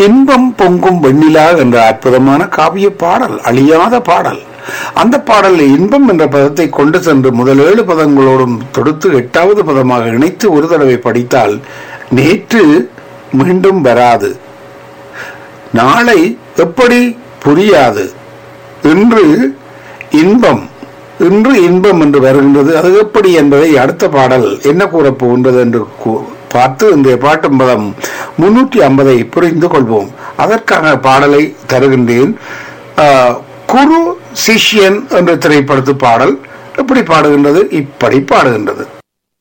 இன்பம் பொங்கும் வெண்ணிலா என்ற அற்புதமான காவிய பாடல் அழியாத பாடல் அந்த பாடலில் இன்பம் என்ற பதத்தை கொண்டு சென்று முதல் ஏழு பதங்களோடும் தொடுத்து எட்டாவது பதமாக இணைத்து ஒரு தடவை படித்தால் நேற்று மீண்டும் வராது நாளை எப்படி புரியாது இன்று இன்பம் இன்று இன்பம் என்று வருகின்றது அது எப்படி என்பதை அடுத்த பாடல் என்ன கூறப் போகின்றது என்று கூ- பார்த்து இன்றைய பாட்டும் பதம் முன்னூற்றி ஐம்பதை புரிந்து கொள்வோம் அதற்கான பாடலை தருகின்றேன் ஆஹ், குரு சிஷ்யன் என்ற திரைப்படத்து பாடல் எப்படி பாடுகின்றது இப்படி பாடுகின்றது